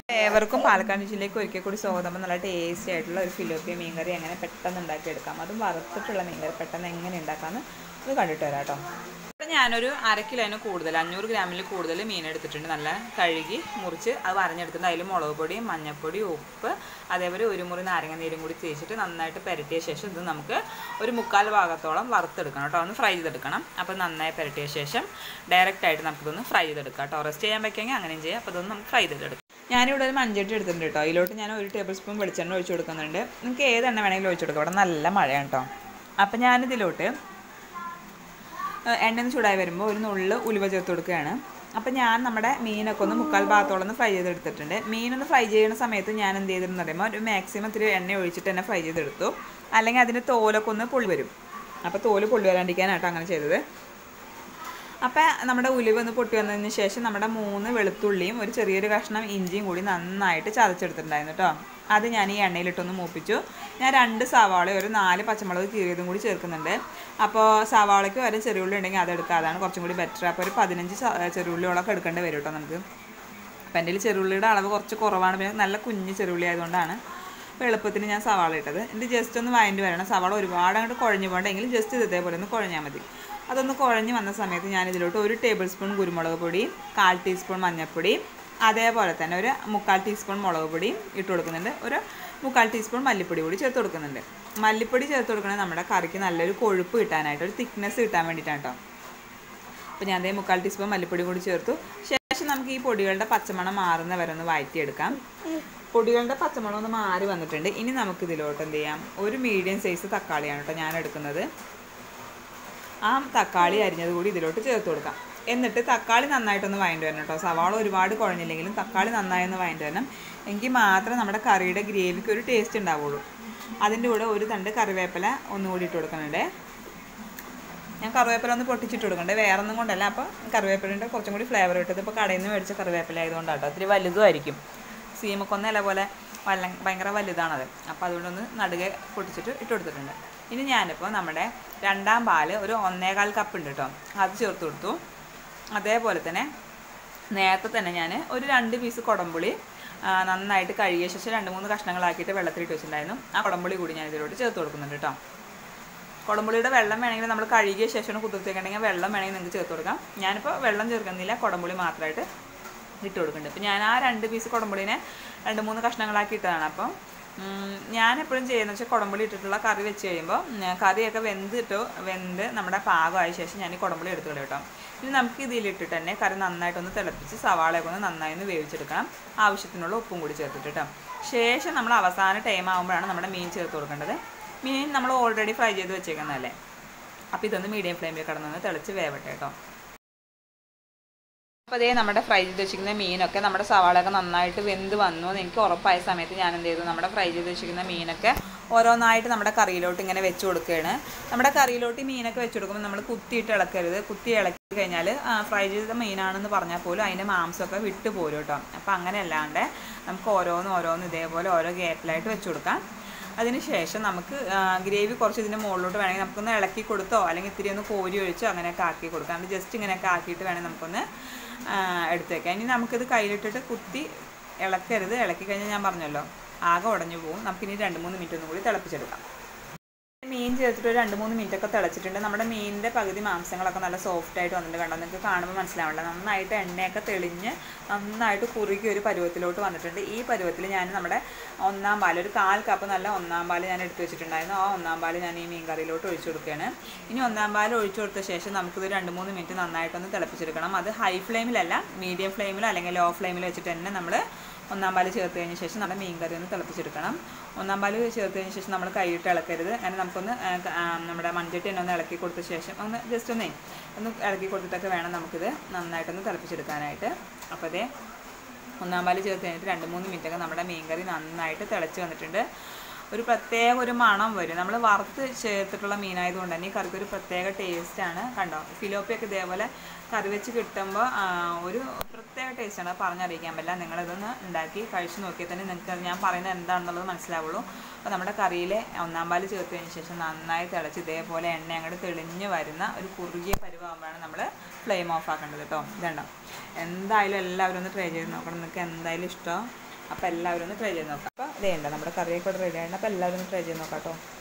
ഏവർക്കും പാലക്കാട് ജില്ലയ്ക്ക് ഒരിക്കൽ കൂടി സ്വാഗതം നല്ല ടേസ്റ്റി ആയിട്ടുള്ള ഒരു ഫിലോപ്പിയ മീൻകറി എങ്ങനെ പെട്ടെന്ന് ഉണ്ടാക്കിയെടുക്കാം അതും വറുത്തിട്ടുള്ള മീൻകറി പെട്ടെന്ന് എങ്ങനെ ഉണ്ടാക്കാമെന്ന് ഇത് കണ്ടിട്ട് വരാം കേട്ടോ ഇവിടെ ഞാനൊരു അര കിലോന് കൂടുതൽ അഞ്ഞൂറ് ഗ്രാമിൽ കൂടുതൽ മീൻ എടുത്തിട്ടുണ്ട് നല്ല കഴുകി മുറിച്ച് അത് വരഞ്ഞെടുത്തിട്ട് അതിൽ മുളക് പൊടി മഞ്ഞൾപ്പൊടി ഉപ്പ് അതേപോലെ ഒരു മുറി നാരങ്ങ നീരും കൂടി തേച്ചിട്ട് നന്നായിട്ട് പുരട്ടിയ ശേഷം ഇത് നമുക്ക് ഒരു മുക്കാൽ ഭാഗത്തോളം വറുത്തെടുക്കണം കേട്ടോ ഒന്ന് ഫ്രൈ ചെയ്തെടുക്കണം അപ്പോൾ നന്നായി പുരട്ടിയ ശേഷം ഡയറക്റ്റ് ആയിട്ട് നമുക്കിതൊന്ന് ഫ്രൈ ചെയ്തെടുക്കാം കേട്ടോ റെസ്റ്റ് ചെയ്യാൻ പറ്റുമെങ്കിൽ അങ്ങനെയും ചെയ്യാം അപ്പോൾ ഇതൊന്ന് നമുക്ക് ഫ്രൈ ചെയ്തെടുക്കാം ഞാനിവിടെ ഒരു മഞ്ചട്ടി എടുത്തിട്ടുണ്ട് കേട്ടോ അതിലോട്ട് ഞാൻ ഒരു ടേബിൾ സ്പൂൺ വെളിച്ചെണ്ണ ഒഴിച്ചു കൊടുക്കുന്നുണ്ട് നിങ്ങൾക്ക് ഏത് എണ്ണ വേണമെങ്കിലും ഒഴിച്ചു കൊടുക്കാം ഇവിടെ നല്ല മഴയാണ് കേട്ടോ അപ്പം ഞാനിതിലോട്ട് എണ്ണ ചൂടായി വരുമ്പോൾ ഒരു നുള്ള് ഉലുവ ചേർത്ത് കൊടുക്കുകയാണ് അപ്പം ഞാൻ നമ്മുടെ മീനൊക്കെ ഒന്ന് മുക്കാൽ ഭാഗത്തോളം ഒന്ന് ഫ്രൈ ചെയ്തെടുത്തിട്ടുണ്ട് മീനൊന്ന് ഫ്രൈ ചെയ്യുന്ന സമയത്ത് ഞാൻ എന്ത് ചെയ്തിരുന്നു പറയുമ്പോൾ ഒരു മാക്സിമം ഇത്തിരി എണ്ണ ഒഴിച്ചിട്ട് തന്നെ ഫ്രൈ ചെയ്തെടുത്തു അല്ലെങ്കിൽ അതിൻ്റെ തോലൊക്കെ ഒന്ന് പൊള്ളി വരും അപ്പോൾ തോല് പൊള്ളി വരാണ്ടിരിക്കാനാട്ടോ അങ്ങനെ ചെയ്തത് അപ്പോൾ നമ്മുടെ ഉലുവ ഒന്ന് പൊട്ടി വന്നതിന് ശേഷം നമ്മുടെ മൂന്ന് വെളുത്തുള്ളിയും ഒരു ചെറിയൊരു കഷ്ണം ഇഞ്ചിയും കൂടി നന്നായിട്ട് ചതച്ചെടുത്തിട്ടുണ്ടായിരുന്നു കേട്ടോ അത് ഞാൻ ഈ എണ്ണയിലിട്ടൊന്ന് മൂപ്പിച്ചു ഞാൻ രണ്ട് സവാള ഒരു നാല് പച്ചമുളക് കീറിയതും കൂടി ചേർക്കുന്നുണ്ട് അപ്പോൾ സവാളയ്ക്ക് വരെ ചെറിയുള്ളി ഉണ്ടെങ്കിൽ അതെടുക്കുക അതാണ് കുറച്ചും കൂടി ബെറ്റർ അപ്പോൾ ഒരു പതിനഞ്ച് ചെറുള്ളിയോളൊക്കെ എടുക്കേണ്ടി വരും കേട്ടോ നമുക്ക് അപ്പം എൻ്റെ ചെറുള്ളിയുടെ അളവ് കുറച്ച് കുറവാണ് പിന്നെ നല്ല കുഞ്ഞ് ചെറുള്ളി ആയതുകൊണ്ടാണ് അപ്പോൾ എളുപ്പത്തിന് ഞാൻ സവാള ഇട്ടത് ഇത് ജസ്റ്റ് ഒന്ന് വഴണ്ടി വരണം സവാള ഒരുപാട് അങ്ങോട്ട് കുഴഞ്ഞു പോകണ്ടെങ്കിൽ ജസ്റ്റ് ഇത് ഇതേപോലെ ഒന്ന് കുഴഞ്ഞാൽ മതി അതൊന്ന് കുഴഞ്ഞ് വന്ന സമയത്ത് ഞാൻ ഇതിലോട്ട് ഒരു ടേബിൾ സ്പൂൺ കുരുമുളക് പൊടി കാൽ ടീസ്പൂൺ മഞ്ഞൾപ്പൊടി അതേപോലെ തന്നെ ഒരു മുക്കാൽ ടീസ്പൂൺ മുളക് പൊടി ഇട്ട് കൊടുക്കുന്നുണ്ട് ഒരു മുക്കാൽ ടീസ്പൂൺ മല്ലിപ്പൊടി കൂടി ചേർത്ത് കൊടുക്കുന്നുണ്ട് മല്ലിപ്പൊടി ചേർത്ത് കൊടുക്കണത് നമ്മുടെ കറിക്ക് നല്ലൊരു കൊഴുപ്പ് കിട്ടാനായിട്ട് ഒരു തിക്നെസ് കിട്ടാൻ വേണ്ടിയിട്ടാണ് കേട്ടോ അപ്പോൾ ഞാൻ അതേ മുക്കാൽ ടീസ്പൂൺ മല്ലിപ്പൊടി കൂടി ചേർത്തു ശേഷം നമുക്ക് ഈ പൊടികളുടെ പച്ചമണം മാറുന്ന വരെ ഒന്ന് വഴറ്റിയെടുക്കാം പൊടികളുടെ പച്ചമണം ഒന്ന് മാറി വന്നിട്ടുണ്ട് ഇനി നമുക്ക് ഇതിലോട്ട് എന്ത് ചെയ്യാം ഒരു മീഡിയം സൈസ് തക്കാളിയാണ് കേട്ടോ ഞാൻ എടുക്കുന്നത് ആ തക്കാളി അരിഞ്ഞത് കൂടി ഇതിലോട്ട് ചേർത്ത് കൊടുക്കാം എന്നിട്ട് തക്കാളി നന്നായിട്ടൊന്ന് വഴണ്ടി വരണം കേട്ടോ സവാള ഒരുപാട് കുഴഞ്ഞില്ലെങ്കിലും തക്കാളി നന്നായി ഒന്ന് വഴണ്ടി വരണം എങ്കിൽ മാത്രമേ നമ്മുടെ കറിയുടെ ഗ്രേവിക്ക് ഒരു ടേസ്റ്റ് ഉണ്ടാവുള്ളൂ അതിൻ്റെ കൂടെ ഒരു തണ്ട് കറിവേപ്പില ഒന്നുകൂടി ഇട്ട് കൊടുക്കുന്നുണ്ട് ഞാൻ കറിവേപ്പില ഒന്ന് പൊട്ടിച്ചിട്ട് കൊടുക്കണ്ടേ വേറെ ഒന്നും കൊണ്ടല്ല അപ്പോൾ കറിവേപ്പിലിൻ്റെ കുറച്ചും കൂടി ഫ്ലേവർ കിട്ടുന്നത് ഇപ്പോൾ കടയിൽ നിന്ന് മേടിച്ച കറിവേപ്പില ആയതുകൊണ്ടാട്ടോ ഒത്തിരി വലുതുമായിരിക്കും സീമക്കൊന്ന ഇല പോലെ വല്ല ഭയങ്കര വലുതാണത് അപ്പോൾ അതുകൊണ്ടൊന്ന് നടുകെ പൊട്ടിച്ചിട്ട് ഇട്ട് കൊടുത്തിട്ടുണ്ട് ഇനി ഞാനിപ്പോൾ നമ്മുടെ രണ്ടാം പാല് ഒരു ഒന്നേകാൽ കപ്പ് ഉണ്ട് കേട്ടോ അത് ചേർത്ത് കൊടുത്തു അതേപോലെ തന്നെ നേരത്തെ തന്നെ ഞാൻ ഒരു രണ്ട് പീസ് കുടംപുളി നന്നായിട്ട് കഴുകിയ ശേഷം രണ്ട് മൂന്ന് കഷ്ണങ്ങളാക്കിയിട്ട് വെള്ളത്തിലിട്ട് വെച്ചിട്ടുണ്ടായിരുന്നു ആ കുടംപുളി കൂടി ഞാൻ ഇതിലോട്ട് ചേർത്ത് കൊടുക്കുന്നുണ്ട് കേട്ടോ കുടംപുളിയുടെ വെള്ളം വേണമെങ്കിൽ നമ്മൾ കഴുകിയ ശേഷം കുതിർത്തേക്കണമെങ്കിൽ വെള്ളം വേണമെങ്കിൽ നിങ്ങൾക്ക് ചേർത്ത് കൊടുക്കാം ഞാനിപ്പോൾ വെള്ളം ചേർക്കുന്നില്ല കുടംപുളി മാത്രമായിട്ട് ഇട്ട് കൊടുക്കുന്നുണ്ട് അപ്പോൾ ഞാൻ ആ രണ്ട് പീസ് കുടംപുളിനെ രണ്ട് മൂന്ന് കഷ്ണങ്ങളാക്കി ഇട്ടതാണ് അപ്പം ഞാൻ എപ്പോഴും ചെയ്യുന്നത് വെച്ചാൽ കുടംപുളി ഇട്ടിട്ടുള്ള കറി വെച്ച് കഴിയുമ്പോൾ കറിയൊക്കെ വെന്തിട്ടോ വെന്ത് നമ്മുടെ പാകമായ ശേഷം ഞാൻ ഈ കുടംപുളി എടുത്തു കേട്ടോ ഇനി നമുക്ക് ഇതിലിട്ടിട്ട് തന്നെ കറി നന്നായിട്ടൊന്ന് തിളപ്പിച്ച് സവാളയൊക്കെ ഒന്ന് നന്നായി ഒന്ന് വേവിച്ചെടുക്കണം ആവശ്യത്തിനുള്ള ഉപ്പും കൂടി ചേർത്തിട്ട് കേട്ടോ ശേഷം നമ്മൾ അവസാന ടൈം ആകുമ്പോഴാണ് നമ്മുടെ മീൻ ചേർത്ത് കൊടുക്കേണ്ടത് മീൻ നമ്മൾ ഓൾറെഡി ഫ്രൈ ചെയ്ത് വെച്ചേക്കുന്നതല്ലേ അപ്പോൾ ഇതൊന്ന് മീഡിയം ഫ്ലെയിമിൽ കിടന്നൊന്ന് തിളച്ച് വേവട്ടെ കേട്ടോ അപ്പോൾ അതേ നമ്മുടെ ഫ്രൈ ചെയ്ത് വെച്ചിരിക്കുന്ന മീനൊക്കെ നമ്മുടെ സവാളയൊക്കെ നന്നായിട്ട് വെന്ത് വന്നു എന്ന് എനിക്ക് ഉറപ്പായ സമയത്ത് ഞാൻ എന്ത് ചെയ്തു നമ്മുടെ ഫ്രൈ ചെയ്ത് വെച്ചിരിക്കുന്ന മീനൊക്കെ ഓരോന്നായിട്ട് നമ്മുടെ കറിയിലോട്ട് ഇങ്ങനെ വെച്ച് കൊടുക്കുകയാണ് നമ്മുടെ കറിയിലോട്ട് ഈ മീനൊക്കെ വെച്ച് കൊടുക്കുമ്പോൾ നമ്മൾ കുത്തിയിട്ട് ഇളക്കരുത് കുത്തി ഇളക്കി കഴിഞ്ഞാൽ ഫ്രൈ ചെയ്ത മീനാണെന്ന് പറഞ്ഞാൽ പോലും അതിൻ്റെ മാംസമൊക്കെ വിട്ട് പോരും കേട്ടോ അപ്പോൾ അങ്ങനെ അല്ലാണ്ട് നമുക്ക് ഓരോന്ന് ഓരോന്ന് ഇതേപോലെ ഓരോ ഗ്യാപ്പിലായിട്ട് വെച്ച് കൊടുക്കാം അതിനുശേഷം നമുക്ക് ഗ്രേവി കുറച്ച് ഇതിൻ്റെ മുകളിലോട്ട് വേണമെങ്കിൽ നമുക്കൊന്ന് ഇളക്കി കൊടുത്തോ അല്ലെങ്കിൽ ഇത്തിരി ഒന്ന് കോരി ഒഴിച്ചോ അങ്ങനെയൊക്കെ ആക്കി കൊടുക്കാം ജസ്റ്റ് ഇങ്ങനെയൊക്കെ ആക്കിയിട്ട് വേണമെങ്കിൽ നമുക്കൊന്ന് എടുത്ത് വെക്കാം ഇനി നമുക്കിത് കയ്യിലിട്ടിട്ട് കുത്തി ഇളക്കരുത് ഇളക്കി കഴിഞ്ഞാൽ ഞാൻ പറഞ്ഞല്ലോ ആകെ ഉടഞ്ഞു പോകും നമുക്കിനി രണ്ട് മൂന്ന് മിനിറ്റ് ഒന്നും കൂടി തിളപ്പിച്ചെടുക്കാം മീൻ ചേർത്തിട്ട് ഒരു രണ്ട് മൂന്ന് മിനിറ്റ് ഒക്കെ തിളച്ചിട്ടുണ്ട് നമ്മുടെ മീനിൻ്റെ പകുതി മാംസങ്ങളൊക്കെ നല്ല സോഫ്റ്റ് ആയിട്ട് വന്നിട്ട് കണ്ടോ നിങ്ങൾക്ക് കാണുമ്പോൾ മനസ്സിലാവണ്ട നന്നായിട്ട് എണ്ണയൊക്കെ തെളിഞ്ഞ് നന്നായിട്ട് കുറുകി ഒരു പരുവത്തിലോട്ട് വന്നിട്ടുണ്ട് ഈ പരുവത്തിൽ ഞാൻ നമ്മുടെ ഒന്നാം പാൽ ഒരു കാൽ കപ്പ് നല്ല ഒന്നാം പാൽ ഞാൻ എടുത്തു വെച്ചിട്ടുണ്ടായിരുന്നു ആ ഒന്നാം പാൽ ഞാൻ ഈ മീൻ കറിയിലോട്ട് ഒഴിച്ചു കൊടുക്കുകയാണ് ഇനി ഒന്നാം പാൽ ഒഴിച്ചു കൊടുത്ത ശേഷം നമുക്കിത് രണ്ട് മൂന്ന് മിനിറ്റ് നന്നായിട്ടൊന്ന് തിളപ്പിച്ചെടുക്കണം അത് ഹൈ ഫ്ലെയിമിലല്ല മീഡിയം ഫ്ലെയിമിലോ അല്ലെങ്കിൽ ലോ ഫ്ലെയിമിൽ വെച്ചിട്ട് തന്നെ നമ്മൾ ഒന്നാം പാൽ ചേർത്ത് കഴിഞ്ഞ ശേഷം നമ്മുടെ മീൻ കറി ഒന്ന് തിളപ്പിച്ചെടുക്കണം ഒന്നാം പാൽ ചേർത്ത് കഴിഞ്ഞ ശേഷം നമ്മൾ കൈയിട്ട് ഇളക്കരുത് അങ്ങനെ നമുക്കൊന്ന് നമ്മുടെ മൺചട്ടി തന്നെ ഒന്ന് ഇളക്കി കൊടുത്ത ശേഷം ഒന്ന് ജസ്റ്റ് ഒന്നേ ഒന്ന് ഇളക്കി കൊടുത്തിട്ടൊക്കെ വേണം നമുക്കിത് നന്നായിട്ടൊന്ന് തിളപ്പിച്ചെടുക്കാനായിട്ട് അപ്പോൾ അതേ ഒന്നാം പാൽ ചേർത്ത് കഴിഞ്ഞിട്ട് രണ്ട് മൂന്ന് മിനിറ്റൊക്കെ നമ്മുടെ മീൻ കറി നന്നായിട്ട് തിളച്ച് വന്നിട്ടുണ്ട് ഒരു പ്രത്യേക ഒരു മണം വരും നമ്മൾ വറുത്ത് ചേർത്തിട്ടുള്ള മീനായതുകൊണ്ട് തന്നെ ഈ കറിക്ക് ഒരു പ്രത്യേക ടേസ്റ്റാണ് കണ്ടോ ഫിലോപ്പിയൊക്കെ ഇതേപോലെ കറി വെച്ച് കിട്ടുമ്പോൾ ഒരു പ്രത്യേക ടേസ്റ്റാണ് അത് പറഞ്ഞറിയിക്കാൻ പറ്റില്ല നിങ്ങളിതൊന്ന് ഉണ്ടാക്കി കഴിച്ച് നോക്കിയാൽ തന്നെ നിങ്ങൾക്ക് ഞാൻ പറയുന്നത് എന്താണെന്നുള്ളത് മനസ്സിലാവുള്ളൂ അപ്പോൾ നമ്മുടെ കറിയിൽ ഒന്നാം പാല് ചേർത്തതിന് ശേഷം നന്നായി തിളച്ച് ഇതേപോലെ എണ്ണ അങ്ങോട്ട് തെളിഞ്ഞ് വരുന്ന ഒരു കുറുകിയ പരുവാകുമ്പോഴാണ് നമ്മൾ ഫ്ലെയിം ഓഫ് ആക്കേണ്ടത് കേട്ടോ ഇതുണ്ടോ എന്തായാലും എല്ലാവരും ഒന്ന് ട്രൈ ചെയ്ത് നോക്കണം നിങ്ങൾക്ക് എന്തായാലും ഇഷ്ടം അപ്പോൾ എല്ലാവരും ഒന്ന് ട്രൈ ചെയ്ത് നോക്കാം അപ്പോൾ ഇതേണ്ട നമ്മുടെ കറിയൊക്കെ റെഡി ആയിട്ട് അപ്പോൾ എല്ലാവരും ഒന്ന് ട്രൈ ചെയ്ത് നോക്കാം കേട്ടോ